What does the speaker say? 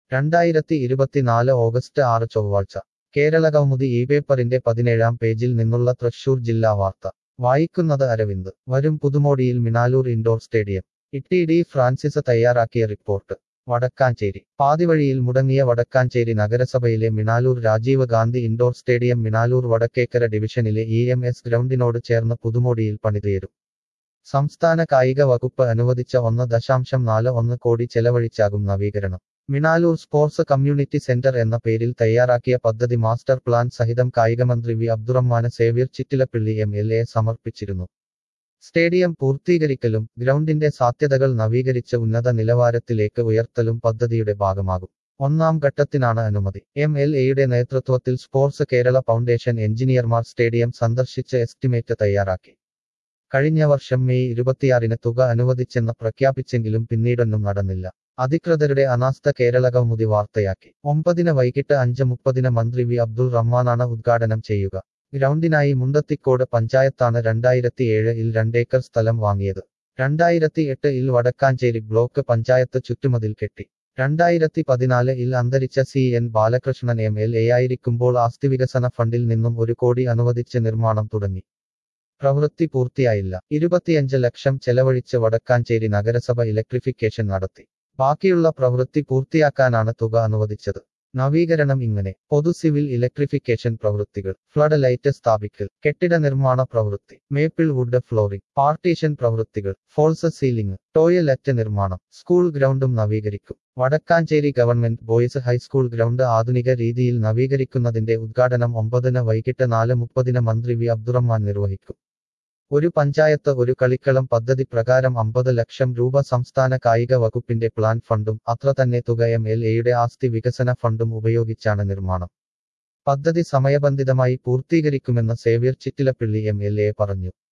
രണ്ടായിരത്തി ഇരുപത്തിനാല് ഓഗസ്റ്റ് ആറ് ചൊവ്വാഴ്ച കേരള കൗമുദി ഈ പേപ്പറിന്റെ പതിനേഴാം പേജിൽ നിന്നുള്ള തൃശൂർ ജില്ലാ വാർത്ത വായിക്കുന്നത് അരവിന്ദ് വരും പുതുമോടിയിൽ Minaloor indoor stadium Itty D Francis തയ്യാറാക്കിയ റിപ്പോർട്ട് വടക്കാഞ്ചേരി പാതിവഴിയിൽ മുടങ്ങിയ വടക്കാഞ്ചേരി നഗരസഭയിലെ മിനാലൂർ രാജീവ് ഗാന്ധി ഇൻഡോർ സ്റ്റേഡിയം മിനാലൂർ വടക്കേക്കര ഡിവിഷനിലെ ഇ എം എസ് ഗ്രൗണ്ടിനോട് ചേർന്ന് പുതുമോടിയിൽ പണിതീരും സംസ്ഥാന കായിക വകുപ്പ് അനുവദിച്ച ഒന്ന് ദശാംശം നാല് ഒന്ന് കോടി ചെലവഴിച്ചാകും നവീകരണം മിനാലൂർ സ്പോർട്സ് കമ്മ്യൂണിറ്റി സെന്റർ എന്ന പേരിൽ തയ്യാറാക്കിയ പദ്ധതി മാസ്റ്റർ പ്ലാൻ സഹിതം കായികമന്ത്രി വി അബ്ദുറഹ്മാന് Xavier Chittilappilly M L A സമർപ്പിച്ചിരുന്നു സ്റ്റേഡിയം പൂർത്തീകരിക്കലും ഗ്രൗണ്ടിന്റെ സാധ്യതകൾ നവീകരിച്ച് ഉന്നത നിലവാരത്തിലേക്ക് ഉയർത്തലും പദ്ധതിയുടെ ഭാഗമാകും ഒന്നാം ഘട്ടത്തിനാണ് അനുമതി എം എൽ എയുടെ നേതൃത്വത്തിൽ സ്പോർട്സ് കേരള ഫൗണ്ടേഷൻ എഞ്ചിനീയർമാർ സ്റ്റേഡിയം സന്ദർശിച്ച് എസ്റ്റിമേറ്റ് തയ്യാറാക്കി കഴിഞ്ഞ വർഷം മെയ് ഇരുപത്തിയാറിന് തുക അനുവദിച്ചെന്ന് പ്രഖ്യാപിച്ചെങ്കിലും പിന്നീടൊന്നും നടന്നില്ല അധികൃതരുടെ അനാസ്ഥ കേരള കൗമുദി വാർത്തയാക്കി ഒമ്പതിന് വൈകിട്ട് അഞ്ച് മുപ്പതിന് മന്ത്രി വി അബ്ദുൾ റഹ്മാനാണ് ഉദ്ഘാടനം ചെയ്യുക ഗ്രൗണ്ടിനായി മുണ്ടത്തിക്കോട് പഞ്ചായത്താണ് രണ്ടായിരത്തി ഏഴിൽ രണ്ടേക്കർ സ്ഥലം വാങ്ങിയത് രണ്ടായിരത്തി എട്ടിൽ വടക്കാഞ്ചേരി ബ്ലോക്ക് പഞ്ചായത്ത് ചുറ്റുമതിൽ കെട്ടി രണ്ടായിരത്തി പതിനാല് ഇൽ അന്തരിച്ച C N Balakrishnan M L A ആയിരിക്കുമ്പോൾ ആസ്തി വികസന ഫണ്ടിൽ നിന്നും ഒരു കോടി അനുവദിച്ച് നിർമ്മാണം തുടങ്ങി പ്രവൃത്തി പൂർത്തിയായില്ല ഇരുപത്തിയഞ്ച് ലക്ഷം ചെലവഴിച്ച് വടക്കാഞ്ചേരി നഗരസഭ ഇലക്ട്രിഫിക്കേഷൻ നടത്തി ബാക്കിയുള്ള പ്രവൃത്തി പൂർത്തിയാക്കാനാണ് തുക അനുവദിച്ചത് നവീകരണം ഇങ്ങനെ പൊതു സിവിൽ ഇലക്ട്രിഫിക്കേഷൻ പ്രവൃത്തികൾ ഫ്ലഡ് ലൈറ്റ് സ്ഥാപിക്കൽ കെട്ടിട നിർമ്മാണ പ്രവൃത്തി മേപ്പിൾ വുഡ് ഫ്ലോറിംഗ് പാർട്ടീഷൻ പ്രവൃത്തികൾ ഫോൾസ് സീലിംഗ് ടോയ്ലറ്റ് നിർമ്മാണം സ്കൂൾ ഗ്രൗണ്ടും നവീകരിക്കും Vadakkanchery government boys high school ground ആധുനിക രീതിയിൽ നവീകരിക്കുന്നതിന്റെ ഉദ്ഘാടനം ഒമ്പതിന് വൈകിട്ട് നാല് മുപ്പതിന് മന്ത്രി വി അബ്ദുറഹ്മാൻ നിർവഹിക്കും ഒരു പഞ്ചായത്ത് ഒരു കളിക്കളം പദ്ധതി പ്രകാരം അമ്പത് ലക്ഷം രൂപ സംസ്ഥാന കായിക വകുപ്പിന്റെ പ്ലാൻ ഫണ്ടും അത്ര തന്നെ തുക എം എൽ എയുടെ ആസ്തി വികസന ഫണ്ടും ഉപയോഗിച്ചാണ് നിർമ്മാണം പദ്ധതി സമയബന്ധിതമായി പൂർത്തീകരിക്കുമെന്ന് Xavier Chittilappilly M L A പറഞ്ഞു